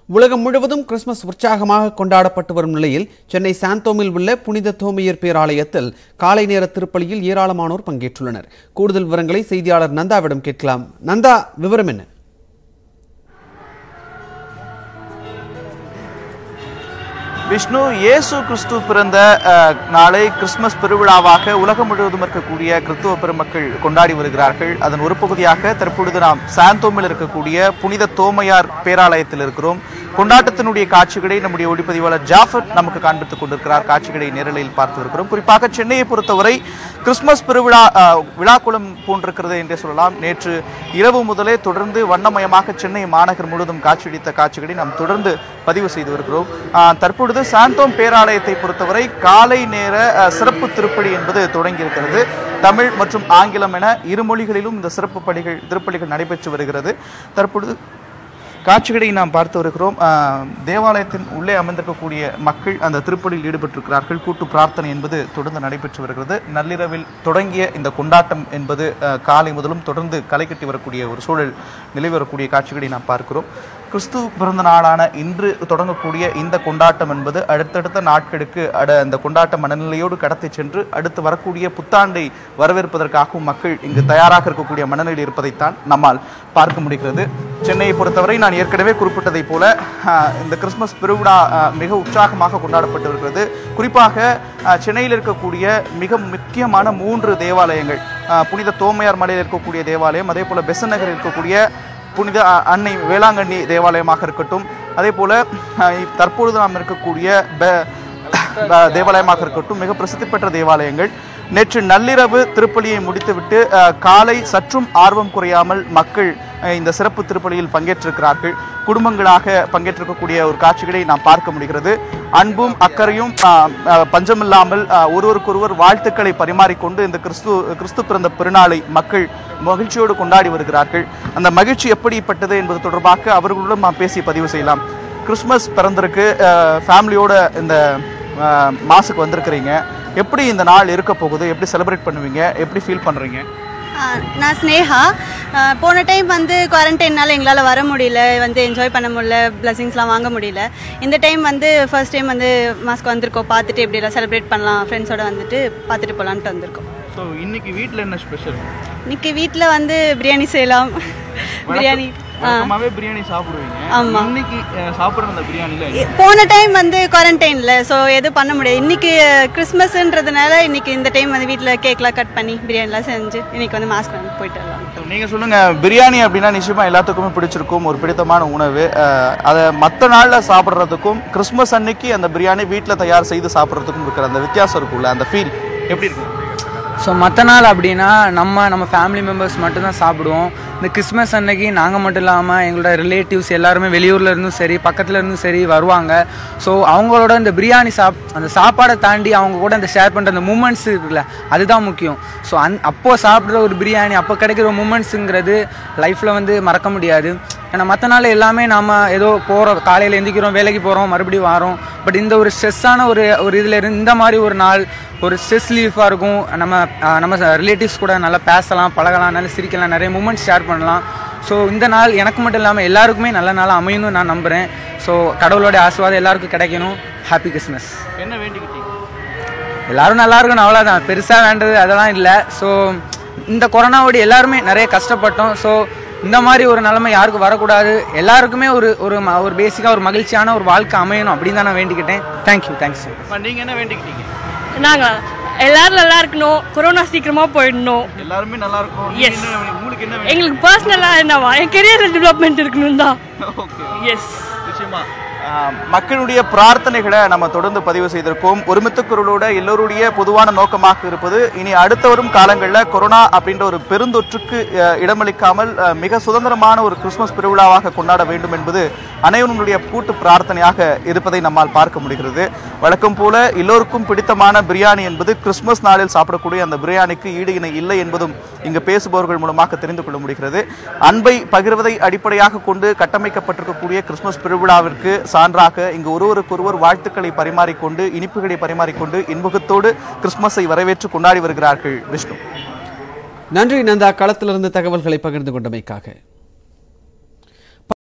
உலகம் முழுவதும் கிறிஸ்துமஸ் உற்சாகமாக கொண்டாடப்பட்டு வரும் நிலையில் சென்னை சாந்தோமில் உள்ள புனித தோமையர் பேராலயத்தில் காலை நேர திருப்பலியில் ஏராளமானோர் பங்கேற்றுள்ளனர் கூடுதல் விவரங்களை செய்தியாளர் நந்தாவிடம் கேட்கலாம் நந்தா விவரம் என்ன விஷ்ணு இயேசு கிறிஸ்து பிறந்த அஹ், நாளை கிறிஸ்துமஸ் பெருவிழாவாக உலகம் முழுவதும் இருக்கக்கூடிய கிறிஸ்துவ பெருமக்கள் கொண்டாடி வருகிறார்கள் அதன் ஒரு பகுதியாக தற்பொழுது நாம் சாந்தோமில் இருக்கக்கூடிய புனித தோமையார் பேராலயத்தில் இருக்கிறோம் கொண்டாட்டத்தினுடைய காட்சிகளை நம்முடைய ஒளிப்பதிவாளர் ஜாஃபர் நமக்கு காண்பித்துக் கொண்டிருக்கிறார் காட்சிகளை நேரலையில் பார்த்து வருகிறோம் குறிப்பாக சென்னையை பொறுத்தவரை கிறிஸ்துமஸ் பெருவிழா அஹ், விழாக்குளம் போன்றிருக்கிறது என்றே சொல்லலாம் நேற்று இரவு முதலே தொடர்ந்து வண்ணமயமாக சென்னை மாநகர் முழுவதும் காட்சியளித்த காட்சிகளை நாம் தொடர்ந்து பதிவு செய்து வருகிறோம் அஹ், தற்பொழுது சாந்தோம் பேராலயத்தை பொறுத்தவரை காலை நேர அஹ், சிறப்பு திருப்பலி என்பது தொடங்கியிருக்கிறது தமிழ் மற்றும் ஆங்கிலம் என இரு மொழிகளிலும் இந்த சிறப்பு பணிகள் திருப்பலிகள் நடைபெற்று வருகிறது தற்பொழுது காட்சிகளை நாம் பார்த்து வருகிறோம் ஆஹ், தேவாலயத்தின் உள்ளே அமர்ந்திருக்கக்கூடிய மக்கள் அந்த திருப்பலியில் ஈடுபட்டிருக்கிறார்கள் கூட்டு பிரார்த்தனை என்பது தொடர்ந்து நடைபெற்று வருகிறது நள்ளிரவில் தொடங்கிய இந்த கொண்டாட்டம் என்பது ஆஹ், காலை முதலும் தொடர்ந்து களை கட்டி வரக்கூடிய ஒரு சூழல் நிலவி வரக்கூடிய காட்சிகளை நாம் பார்க்கிறோம் கிறிஸ்து பிறந்த நாளான இன்று தொடங்கக்கூடிய இந்த கொண்டாட்டம் என்பது அடுத்தடுத்த நாட்களுக்கு அட அந்த கொண்டாட்ட மனநிலையோடு கடத்தி சென்று அடுத்து வரக்கூடிய புத்தாண்டை வரவேற்பதற்காகவும் மக்கள் இங்கு தயாராக இருக்கக்கூடிய மனநிலையில் இருப்பதைத்தான் நம்மால் பார்க்க முடிகிறது சென்னையை பொறுத்தவரை நான் ஏற்கனவே குறிப்பிட்டதைப் போல ஆஹ், இந்த கிறிஸ்துமஸ் பெருவிழா ஆஹ், மிக உற்சாகமாக கொண்டாடப்பட்டு வருகிறது குறிப்பாக ஆஹ், சென்னையில் இருக்கக்கூடிய மிக முக்கியமான மூன்று தேவாலயங்கள் ஆஹ், புனித தோமையார் மலையில் இருக்கக்கூடிய தேவாலயம் அதே போல பெசன் நகரில் இருக்கக்கூடிய புனித அ- அன்னை வேளாங்கண்ணி தேவாலயமாக இருக்கட்டும் அதே போல அஹ், இப் தற்பொழுது நாம் இருக்கக்கூடிய பெ- ப- தேவாலயமாக இருக்கட்டும் மிக பிரசித்தி பெற்ற தேவாலயங்கள் நேற்று நள்ளிரவு திருப்பலியை முடித்துவிட்டு அஹ், காலை சற்றும் ஆர்வம் குறையாமல் மக்கள் அஹ், இந்த சிறப்பு திருப்பலியில் பங்கேற்றிருக்கிறார்கள் குடும்பங்களாக பங்கேற்றிருக்கக்கூடிய ஒரு காட்சிகளை நாம் பார்க்க முடிகிறது அன்பும் அக்கறையும் அஹ், அஹ், பஞ்சமில்லாமல் அஹ், ஒருவருக்கொருவர் வாழ்த்துக்களை பரிமாறிக்கொண்டு இந்த கிறிஸ்து கிறிஸ்து பிறந்த பெருநாளை மக்கள் மகிழ்ச்சியோடு கொண்டாடி வருகிறார்கள் அந்த மகிழ்ச்சி எப்படிப்பட்டது என்பது தொடர்பாக அவர்களுடன் நாம் பேசி பதிவு செய்யலாம் கிறிஸ்மஸ் பிறந்திருக்கு ஃபேமிலியோட இந்த அஹ், மாசுக்கு வந்திருக்கிறீங்க எப்படி இந்த நாள் இருக்க போகுது எப்படி செலிப்ரேட் பண்ணுவீங்க எப்படி ஃபீல் பண்ணுறீங்க ஆ, நான் ஸ்னேகா ஆ, போன டைம் வந்து குவாரண்டைன்னால எங்களால் வர முடியல வந்து என்ஜாய் பண்ண முடியல பிளஸிங்ஸ்லாம் வாங்க முடியல இந்த டைம் வந்து ஃபர்ஸ்ட் டைம் வந்து மாஸ்க் வந்திருக்கோம் பார்த்துட்டு எப்படிலாம் செலிப்ரேட் பண்ணலாம் ஃப்ரெண்ட்ஸோட வந்துட்டு பார்த்துட்டு போகலான்ட்டு வந்திருக்கோம் ஸோ இன்னைக்கு வீட்டில் என்ன ஸ்பெஷல் இன்னைக்கு வீட்டில் வந்து பிரியாணி செய்யலாம் பிரியாணி ஆ வழக்கமாகவே பிரியாணி சாப்பிடுவீங்க ஆமா. இன்னைக்கு அஹ், சாப்பிடுற அந்த பிரியாணியில் இ- போன டைம் வந்து குவாரண்டைனில் ஸோ எதுவும் பண்ண முடியாது இன்னைக்கு கிறிஸ்மஸ்ன்றதுனால இன்னைக்கு இந்த டைம் வந்து வீட்டில் கேக்லாம் கட் பண்ணி பிரியாணிலாம் செஞ்சு இன்னைக்கு வந்து மாஸ்க் வந்து போயிட்டு வரலாம் நீங்க சொல்லுங்க பிரியாணி அப்படின்னா நிச்சயமா எல்லாத்துக்குமே பிடிச்சிருக்கும் ஒரு பிடித்தமான உணவு அஹ், அதை மற்ற நாள்ல சாப்பிட்றதுக்கும் கிறிஸ்மஸ் அன்னைக்கு அந்த பிரியாணி வீட்டில் தயார் செய்து சாப்பிட்றதுக்கும் இருக்கிற அந்த வித்தியாசம் இருக்குல்ல அந்த ஃபீல் எப்படி இருக்கும் ஸோ மற்ற நாள் அப்படின்னா நம்ம நம்ம ஃபேமிலி மெம்பர்ஸ் மட்டும்தான் சாப்பிடுவோம் இந்த கிறிஸ்மஸ் அன்னைக்கு நாங்கள் மட்டும் இல்லாமல் எங்களோட ரிலேட்டிவ்ஸ் எல்லாருமே வெளியூரில் இருந்தும் சரி பக்கத்தில் இருந்தும் சரி வருவாங்க ஸோ அவங்களோட இந்த பிரியாணி சாப் அந்த சாப்பாடை தாண்டி அவங்க கூட அந்த ஷேர் பண்ணுற அந்த மூமெண்ட்ஸ் இருக்குல்ல அதுதான் முக்கியம் ஸோ அந் அப்போது சாப்பிட்ற ஒரு பிரியாணி அப்போ கிடைக்கிற மூமெண்ட்ஸுங்கிறது லைஃப்பில் வந்து மறக்க முடியாது ஏன்னா மற்ற நாள் எல்லாமே நாம ஏதோ போகிறோம் காலையில் எந்திக்கிறோம் வேலைக்கு போகிறோம் மறுபடியும் வரோம் பட் இந்த ஒரு ஸ்ட்ரெஸ்ஸான ஒரு ஒரு இதில் இருந்து இந்த மாதிரி ஒரு நாள் ஒரு ஸ்ட்ரெஸ் லீஃபாக இருக்கும் நம்ம ஆஹ், நம்ம ரிலேட்டிவ்ஸ் கூட நல்லா பேசலாம் பழகலாம் நல்லா சிரிக்கலாம் நிறைய மூமெண்ட்ஸ் ஷேர் பண்ணலாம் ஸோ இந்த நாள் எனக்கு மட்டும் இல்லாமல் எல்லாருக்குமே நல்ல நாளாக அமையணும்னு நான் நம்புகிறேன் ஸோ கடவுளோட ஆசீர்வாதம் எல்லாருக்கும் கிடைக்கணும் ஹாப்பி கிறிஸ்மஸ் என்ன வேண்டிக்கிட்டீங்க எல்லாரும் நல்லா இருக்கணும் அவ்வளோதான் பெருசாக வேண்டது அதெல்லாம் இல்லை ஸோ இந்த கொரோனாவோட எல்லாருமே நிறைய கஷ்டப்பட்டோம் ஸோ இந்த மாதிரி ஒரு நிலைமை யாருக்கும் வரக்கூடாது எல்லாருக்குமே ஒரு ஒரு ம- ஒரு பேசிக்காக ஒரு மகிழ்ச்சியான ஒரு வாழ்க்கை அமையணும் அப்படின்னு தான் நான் வேண்டிக்கிட்டேன் தேங்க்யூ தேங்க்ஸ் அப்ப நீங்க என்ன வேண்டிக்கிட்டீங்க நாங்க எல்லாரும் நல்லா இருக்கணும் கொரோனா சீக்கிரமா போயிடணும் எல்லாருமே நல்லா இருக்கும் Yes. நீங்க என்ன- உங்களுக்கு என்ன எங்களுக்கு பர்சனலா என்னவா என் கெரியர் டெவலப்மெண்ட் இருக்கணும் தான் ஓகே எஸ் நிச்சயமா ஆஹ், மக்களுடைய பிரார்த்தனைகளை நம்ம தொடர்ந்து பதிவு செய்திருக்கோம் ஒருமித்த குரலோட எல்லோருடைய பொதுவான நோக்கமாக இருப்பது இனி அடுத்த வரும் காலங்களில் கொரோனா அப்படின்ற ஒரு பெருந்தொற்றுக்கு அஹ், இடமளிக்காமல் அஹ், மிக சுதந்திரமான ஒரு கிறிஸ்துமஸ் பெருவிழாவாக கொண்டாட வேண்டும் என்பது அனைவருடைய கூட்டு பிரார்த்தனையாக இருப்பதை நம்மால் பார்க்க முடிகிறது வழக்கம் போல எல்லோருக்கும் பிடித்தமான பிரியாணி என்பது கிறிஸ்துமஸ் நாளில் சாப்பிடக்கூடிய அந்த பிரியாணிக்கு ஈடு இணை இல்லை என்பதும் இங்கு பேசுபவர்கள் மூலமாக தெரிந்து கொள்ள முடிகிறது அன்பை பகிர்வதை அடிப்படையாக கொண்டு கட்டமைக்கப்பட்டிருக்கக்கூடிய கிறிஸ்துமஸ் பெருவிழாவிற்கு சான்றாக இங்கு ஒருவருக்கொருவர் வாழ்த்துக்களை பரிமாறிக்கொண்டு இனிப்புகளை பரிமாறிக்கொண்டு இன்முகத்தோடு கிறிஸ்துமஸை வரவேற்று கொண்டாடி வருகிறார்கள் விஷ்ணு நன்றி நந்தா களத்திலிருந்து தகவல்களை பகிர்ந்து கொண்டமைக்காக